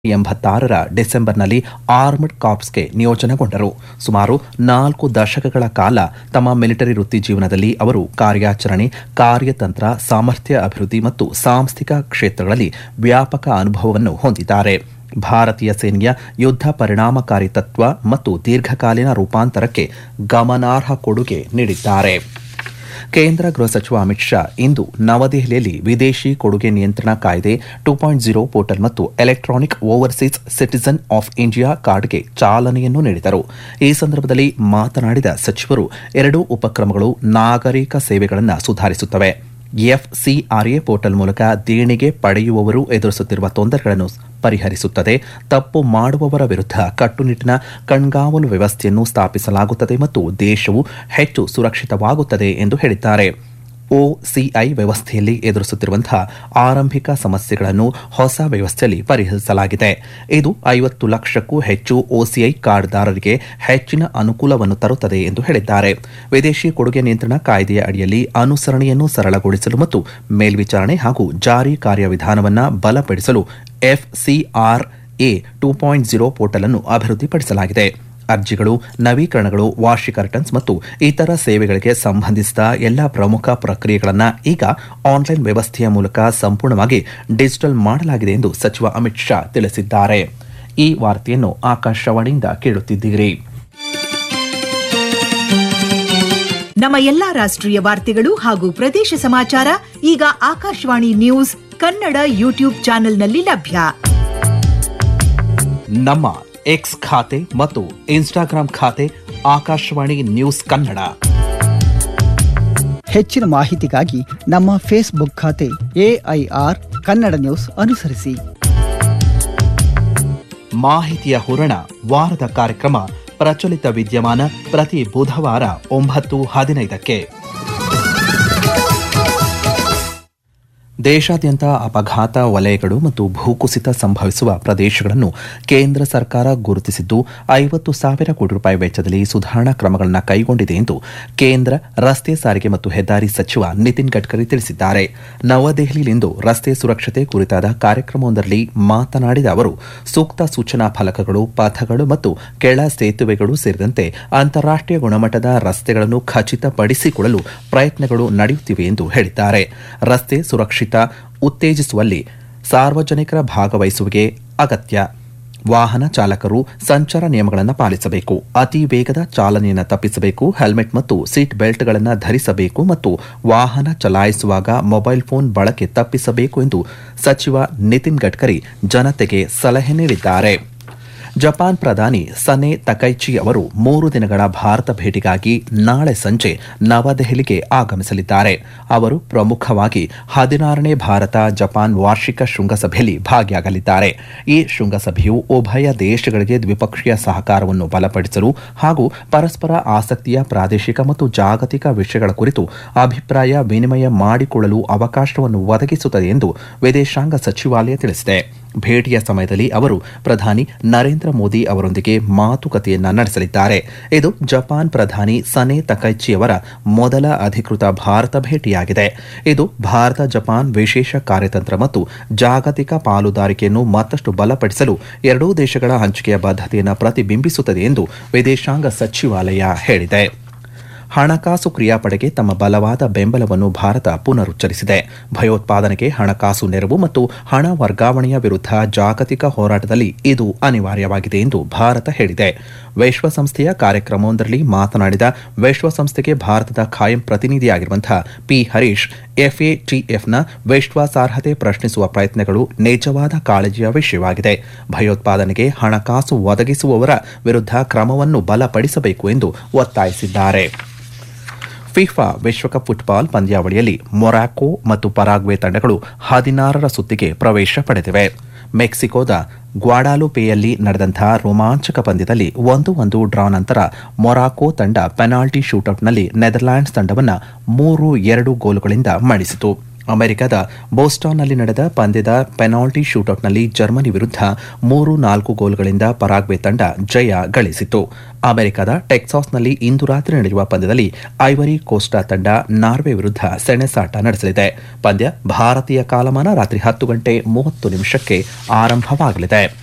ಎಂಬತ್ತಾರರ ಡಿಸೆಂಬರ್ನಲ್ಲಿ ಆರ್ಮಡ್ ಕಾರ್ಪ್ಸ್ಗೆ ನಿಯೋಜನೆಗೊಂಡರು ಸುಮಾರು ನಾಲ್ಕು ದಶಕಗಳ ಕಾಲ ತಮ್ಮ ಮಿಲಿಟರಿ ವೃತ್ತಿ ಜೀವನದಲ್ಲಿ ಅವರು ಕಾರ್ಯಾಚರಣೆ ಕಾರ್ಯತಂತ್ರ ಸಾಮರ್ಥ್ಯ ಅಭಿವೃದ್ಧಿ ಮತ್ತು ಸಾಂಸ್ಥಿಕ ಕ್ಷೇತ್ರಗಳಲ್ಲಿ ವ್ಯಾಪಕ ಅನುಭವವನ್ನು ಹೊಂದಿದ್ದಾರೆ ಭಾರತೀಯ ಸೇನೆಯ ಯುದ್ಧ ಪರಿಣಾಮಕಾರಿ ತತ್ವ ಮತ್ತು ದೀರ್ಘಕಾಲೀನ ರೂಪಾಂತರಕ್ಕೆ ಗಮನಾರ್ಹ ಕೊಡುಗೆ ನೀಡಿದ್ದಾರೆ ಕೇಂದ್ರ ಗೃಹ ಸಚಿವ ಅಮಿತ್ ಶಾ ಇಂದು ನವದೆಹಲಿಯಲ್ಲಿ ವಿದೇಶಿ ಕೊಡುಗೆ ನಿಯಂತ್ರಣ ಕಾಯ್ದೆ ಟೂ ಪಾಯಿಂಟ್ ಜೀರೋ ಪೋರ್ಟಲ್ ಮತ್ತು electronic overseas citizen of India ಕಾರ್ಡ್ಗೆ ಚಾಲನೆಯನ್ನು ನೀಡಿದರು ಈ ಸಂದರ್ಭದಲ್ಲಿ ಮಾತನಾಡಿದ ಸಚಿವರು ಎರಡೂ ಉಪಕ್ರಮಗಳು ನಾಗರಿಕ ಸೇವೆಗಳನ್ನು ಸುಧಾರಿಸುತ್ತವೆ ಎಫ್ಸಿಆರ್ಎ ಪೋರ್ಟಲ್ ಮೂಲಕ ದೇಣಿಗೆ ಪಡೆಯುವವರು ಎದುರಿಸುತ್ತಿರುವ ತೊಂದರೆಗಳನ್ನು ಪರಿಹರಿಸುತ್ತದೆ ತಪ್ಪು ಮಾಡುವವರ ವಿರುದ್ಧ ಕಟ್ಟುನಿಟ್ಟಿನ ಕಣ್ಗಾವಲು ವ್ಯವಸ್ಥೆಯನ್ನು ಸ್ಥಾಪಿಸಲಾಗುತ್ತದೆ ಮತ್ತು ದೇಶವು ಹೆಚ್ಚು ಸುರಕ್ಷಿತವಾಗುತ್ತದೆ ಎಂದು ಹೇಳಿದ್ದಾರೆ ಒಸಿಐ ವ್ಯವಸ್ಥೆಯಲ್ಲಿ ಎದುರಿಸುತ್ತಿರುವಂತಹ ಆರಂಭಿಕ ಸಮಸ್ಯೆಗಳನ್ನು ಹೊಸ ವ್ಯವಸ್ಥೆಯಲ್ಲಿ ಪರಿಹರಿಸಲಾಗಿದೆ ಇದು ಐವತ್ತು ಲಕ್ಷಕ್ಕೂ ಹೆಚ್ಚು ಒಸಿಐ ಕಾರ್ಡ್ದಾರರಿಗೆ ಹೆಚ್ಚಿನ ಅನುಕೂಲವನ್ನು ತರುತ್ತದೆ ಎಂದು ಹೇಳಿದ್ದಾರೆ ವಿದೇಶಿ ಕೊಡುಗೆ ನಿಯಂತ್ರಣ ಕಾಯ್ದೆಯ ಅಡಿಯಲ್ಲಿ ಅನುಸರಣೆಯನ್ನು ಸರಳಗೊಳಿಸಲು ಮತ್ತು ಮೇಲ್ವಿಚಾರಣೆ ಹಾಗೂ ಜಾರಿ ಕಾರ್ಯವಿಧಾನವನ್ನು ಬಲಪಡಿಸಲು FCRA two point zero portal ಅನ್ನು ಅಭಿವೃದ್ಧಿಪಡಿಸಲಾಗಿದೆ ಅರ್ಜಿಗಳು ನವೀಕರಣಗಳು ವಾರ್ಷಿಕ ರಿಟರ್ನ್ಸ್ ಮತ್ತು ಇತರ ಸೇವೆಗಳಿಗೆ ಸಂಬಂಧಿಸಿದ ಎಲ್ಲ ಪ್ರಮುಖ ಪ್ರಕ್ರಿಯೆಗಳನ್ನು ಈಗ ಆನ್ಲೈನ್ ವ್ಯವಸ್ಥೆಯ ಮೂಲಕ ಸಂಪೂರ್ಣವಾಗಿ ಡಿಜಿಟಲ್ ಮಾಡಲಾಗಿದೆ ಎಂದು ಸಚಿವ ಅಮಿತ್ ಶಾ ತಿಳಿಸಿದ್ದಾರೆ ಈ ವಾರ್ತೆಯನ್ನು ಆಕಾಶವಾಣಿಯಿಂದ ಕೇಳುತ್ತಿದ್ದೀರಿ ನಮ್ಮ ಎಲ್ಲಾ ರಾಷ್ಟ್ರೀಯ ವಾರ್ತೆಗಳು ಹಾಗೂ ಪ್ರದೇಶ ಸಮಾಚಾರ ಈಗ ಆಕಾಶವಾಣಿ ನ್ಯೂಸ್ ಕನ್ನಡ ಯೂಟ್ಯೂಬ್ ಚಾನೆಲ್ನಲ್ಲಿ ಲಭ್ಯ ನಮ್ಮ ಎಕ್ಸ್ ಖಾತೆ ಮತ್ತು ಇನ್ಸ್ಟಾಗ್ರಾಂ ಖಾತೆ ಆಕಾಶವಾಣಿ ನ್ಯೂಸ್ ಕನ್ನಡ ಹೆಚ್ಚಿನ ಮಾಹಿತಿಗಾಗಿ ನಮ್ಮ ಫೇಸ್ಬುಕ್ ಖಾತೆ ಎಐಆರ್ ಕನ್ನಡ ನ್ಯೂಸ್ ಅನುಸರಿಸಿ ಮಾಹಿತಿಯ ಹೂರಣ ವಾರದ ಕಾರ್ಯಕ್ರಮ ಪ್ರಚಲಿತ ವಿದ್ಯಮಾನ ಪ್ರತಿ ಬುಧವಾರ ಒಂಬತ್ತು ಹದಿನೈದಕ್ಕೆ ದೇಶಾದ್ಯಂತ ಅಪಘಾತ ವಲಯಗಳು ಮತ್ತು ಭೂಕುಸಿತ ಸಂಭವಿಸುವ ಪ್ರದೇಶಗಳನ್ನು ಕೇಂದ್ರ ಸರ್ಕಾರ ಗುರುತಿಸಿದ್ದು ಐವತ್ತು ಸಾವಿರ ಕೋಟಿ ರೂಪಾಯಿ ವೆಚ್ಚದಲ್ಲಿ ಸುಧಾರಣಾ ಕ್ರಮಗಳನ್ನು ಕೈಗೊಂಡಿದೆ ಎಂದು ಕೇಂದ್ರ ರಸ್ತೆ ಸಾರಿಗೆ ಮತ್ತು ಹೆದ್ದಾರಿ ಸಚಿವ ನಿತಿನ್ ಗಡ್ಕರಿ ತಿಳಿಸಿದ್ದಾರೆ ನವದೆಹಲಿಯಲ್ಲಿಂದು ರಸ್ತೆ ಸುರಕ್ಷತೆ ಕುರಿತಾದ ಕಾರ್ಯಕ್ರಮವೊಂದರಲ್ಲಿ ಮಾತನಾಡಿದ ಅವರು ಸೂಕ್ತ ಸೂಚನಾ ಫಲಕಗಳು ಪಥಗಳು ಮತ್ತು ಕೆಳ ಸೇತುವೆಗಳು ಸೇರಿದಂತೆ ಅಂತಾರಾಷ್ಟೀಯ ಗುಣಮಟ್ಟದ ರಸ್ತೆಗಳನ್ನು ಖಚಿತಪಡಿಸಿಕೊಳ್ಳಲು ಪ್ರಯತ್ನಗಳು ನಡೆಯುತ್ತಿವೆ ಎಂದು ಹೇಳಿದ್ದಾರೆ ರಸ್ತೆ ಸುರಕ್ಷಿತ ಉತ್ತೇಜಿಸುವಲ್ಲಿ ಸಾರ್ವಜನಿಕರ ಭಾಗವಹಿಸುವಿಕೆ ಅಗತ್ಯ ವಾಹನ ಚಾಲಕರು ಸಂಚಾರ ನಿಯಮಗಳನ್ನು ಪಾಲಿಸಬೇಕು ಅತಿ ವೇಗದ ಚಾಲನೆಯನ್ನು ತಪ್ಪಿಸಬೇಕು ಹೆಲ್ಮೆಟ್ ಮತ್ತು ಸೀಟ್ ಬೆಲ್ಟ್ಗಳನ್ನು ಧರಿಸಬೇಕು ಮತ್ತು ವಾಹನ ಚಲಾಯಿಸುವಾಗ ಮೊಬೈಲ್ ಫೋನ್ ಬಳಕೆ ತಪ್ಪಿಸಬೇಕು ಎಂದು ಸಚಿವ ನಿತಿನ್ ಗಡ್ಕರಿ ಜನತೆಗೆ ಸಲಹೆ ನೀಡಿದ್ದಾರೆ ಜಪಾನ್ ಪ್ರಧಾನಿ ಸನೆ ತಕೈಚಿ ಅವರು ಮೂರು ದಿನಗಳ ಭಾರತ ಭೇಟಿಗಾಗಿ ನಾಳೆ ಸಂಜೆ ನವದೆಹಲಿಗೆ ಆಗಮಿಸಲಿದ್ದಾರೆ ಅವರು ಪ್ರಮುಖವಾಗಿ ಹದಿನಾರನೇ ಭಾರತ ಜಪಾನ್ ವಾರ್ಷಿಕ ಶೃಂಗಸಭೆಯಲ್ಲಿ ಭಾಗಿಯಾಗಲಿದ್ದಾರೆ ಈ ಶೃಂಗಸಭೆಯು ಉಭಯ ದೇಶಗಳಿಗೆ ದ್ವಿಪಕ್ಷೀಯ ಸಹಕಾರವನ್ನು ಬಲಪಡಿಸಲು ಹಾಗೂ ಪರಸ್ಪರ ಆಸಕ್ತಿಯ ಪ್ರಾದೇಶಿಕ ಮತ್ತು ಜಾಗತಿಕ ವಿಷಯಗಳ ಕುರಿತು ಅಭಿಪ್ರಾಯ ವಿನಿಮಯ ಮಾಡಿಕೊಳ್ಳಲು ಅವಕಾಶವನ್ನು ಒದಗಿಸುತ್ತದೆ ಎಂದು ವಿದೇಶಾಂಗ ಸಚಿವಾಲಯ ತಿಳಿಸಿದೆ ಭೇಟಿಯ ಸಮಯದಲ್ಲಿ ಅವರು ಪ್ರಧಾನಿ ನರೇಂದ್ರ ಮೋದಿ ಅವರೊಂದಿಗೆ ಮಾತುಕತೆಯನ್ನ ನಡೆಸಲಿದ್ದಾರೆ ಇದು ಜಪಾನ್ ಪ್ರಧಾನಿ ಸನೆ ತಕೈಚಿ ಅವರ ಮೊದಲ ಅಧಿಕೃತ ಭಾರತ ಭೇಟಿಯಾಗಿದೆ ಇದು ಭಾರತ ಜಪಾನ್ ವಿಶೇಷ ಕಾರ್ಯತಂತ್ರ ಮತ್ತು ಜಾಗತಿಕ ಪಾಲುದಾರಿಕೆಯನ್ನು ಮತ್ತಷ್ಟು ಬಲಪಡಿಸಲು ಎರಡೂ ದೇಶಗಳ ಹಂಚಿಕೆಯ ಬದ್ಧತೆಯನ್ನು ಪ್ರತಿಬಿಂಬಿಸುತ್ತದೆ ಎಂದು ವಿದೇಶಾಂಗ ಸಚಿವಾಲಯ ಹೇಳಿದೆ ಹಣಕಾಸು ಕ್ರಿಯಾಪಡೆಗೆ ತಮ್ಮ ಬಲವಾದ ಬೆಂಬಲವನ್ನು ಭಾರತ ಪುನರುಚ್ಚರಿಸಿದೆ ಭಯೋತ್ಪಾದನೆಗೆ ಹಣಕಾಸು ನೆರವು ಮತ್ತು ಹಣ ವರ್ಗಾವಣೆಯ ವಿರುದ್ಧ ಜಾಗತಿಕ ಹೋರಾಟದಲ್ಲಿ ಇದು ಅನಿವಾರ್ಯವಾಗಿದೆ ಎಂದು ಭಾರತ ಹೇಳಿದೆ ವಿಶ್ವಸಂಸ್ಥೆಯ ಕಾರ್ಯಕ್ರಮವೊಂದರಲ್ಲಿ ಮಾತನಾಡಿದ ವಿಶ್ವಸಂಸ್ಥೆಗೆ ಭಾರತದ ಖಾಯಂ ಪ್ರತಿನಿಧಿಯಾಗಿರುವಂತಹ ಪಿ ಹರೀಶ್ ಎಫ್ಎಟಿಎಫ್ನ ವಿಶ್ವಾಸಾರ್ಹತೆ ಪ್ರಶ್ನಿಸುವ ಪ್ರಯತ್ನಗಳು ನಿಜವಾದ ಕಾಳಜಿಯ ವಿಷಯವಾಗಿದೆ ಭಯೋತ್ಪಾದನೆಗೆ ಹಣಕಾಸು ಒದಗಿಸುವವರ ವಿರುದ್ಧ ಕ್ರಮವನ್ನು ಬಲಪಡಿಸಬೇಕು ಎಂದು ಒತ್ತಾಯಿಸಿದ್ದಾರೆ ಫಿಫಾ ವಿಶ್ವಕಪ್ ಫುಟ್ಬಾಲ್ ಪಂದ್ಯಾವಳಿಯಲ್ಲಿ ಮೊರಾಕೊ ಮತ್ತು ಪರಾಗ್ವೆ ತಂಡಗಳು ಹದಿನಾರರ ಸುತ್ತಿಗೆ ಪ್ರವೇಶ ಪಡೆದಿವೆ ಮೆಕ್ಸಿಕೋದ ಗ್ವಾಡಾಲುಪೆಯಲ್ಲಿ ನಡೆದಂತಹ ರೋಮಾಂಚಕ ಪಂದ್ಯದಲ್ಲಿ ಒಂದು ಒಂದು ಡ್ರಾ ನಂತರ ಮೊರಾಕೊ ತಂಡ ಪೆನಾಲ್ಟಿ ಶೂಟೌಟ್ನಲ್ಲಿ ನೆದರ್ಲ್ಯಾಂಡ್ಸ್ ತಂಡವನ್ನು ಮೂರು ಎರಡು ಗೋಲುಗಳಿಂದ ಮಣಿಸಿತು ಅಮೆರಿಕದ ಬೋಸ್ಟಾನ್ನಲ್ಲಿ ನಡೆದ ಪಂದ್ಯದ ಪೆನಾಲ್ಟಿ ಶೂಟೌಟ್ನಲ್ಲಿ ಜರ್ಮನಿ ವಿರುದ್ಧ ಮೂರು ನಾಲ್ಕು ಗೋಲುಗಳಿಂದ ಪರಾಗ್ವೆ ತಂಡ ಜಯ ಗಳಿಸಿತು ಅಮೆರಿಕದ ಟೆಕ್ಸಾಸ್ನಲ್ಲಿ ಇಂದು ರಾತ್ರಿ ನಡೆಯುವ ಪಂದ್ಯದಲ್ಲಿ ಐವರಿ ಕೋಸ್ಟಾ ತಂಡ ನಾರ್ವೆ ವಿರುದ್ಧ ಸೆಣಸಾಟ ನಡೆಸಲಿದೆ ಪಂದ್ಯ ಭಾರತೀಯ ಕಾಲಮಾನ ರಾತ್ರಿ ಹತ್ತು ಗಂಟೆ ಮೂವತ್ತು ನಿಮಿಷಕ್ಕೆ ಆರಂಭವಾಗಲಿದೆ